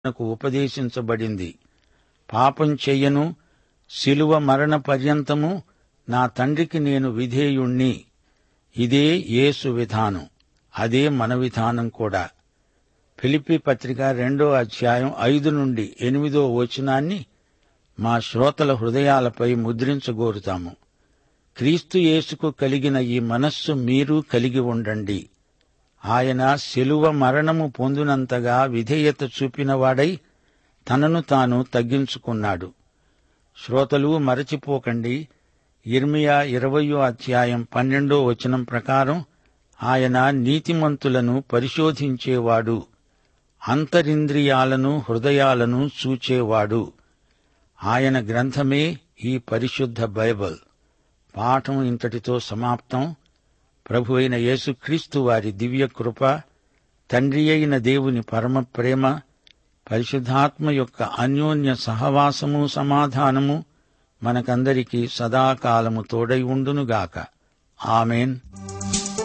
నాకు ఉపదేశించబడింది పాపం చెయ్యను శిలువ మరణ పర్యంతము నా తండ్రికి నేను విధేయుణ్ణి ఇదే యేసు విధానం అదే మన విధానం కూడా ఫిలిప్పి పత్రిక రెండో అధ్యాయం ఐదు నుండి ఎనిమిదో వచనాన్ని మా శ్రోతల హృదయాలపై ముద్రించగోరుతాము క్రీస్తు యేసుకు కలిగిన ఈ మనస్సు మీరు కలిగి ఉండండి ఆయన శిలువ మరణము పొందినంతగా విధేయత చూపినవాడై తనను తాను తగ్గించుకున్నాడు శ్రోతలు మరచిపోకండి ఇర్మియా ఇరవయో అధ్యాయం పన్నెండో వచనం ప్రకారం ఆయన నీతిమంతులను పరిశోధించేవాడు అంతరింద్రియాలను హృదయాలను చూచేవాడు ఆయన గ్రంథమే ఈ పరిశుద్ధ బైబిల్ పాఠం ఇంతటితో సమాప్తం ప్రభు అయిన యేసుక్రీస్తు వారి దివ్య కృప తండ్రి అయిన దేవుని పరమ ప్రేమ పరిశుద్ధాత్మ యొక్క అన్యోన్య సహవాసము సమాధానము మనకందరికీ సదాకాలము తోడై ఉండునుగాక ఆమెన్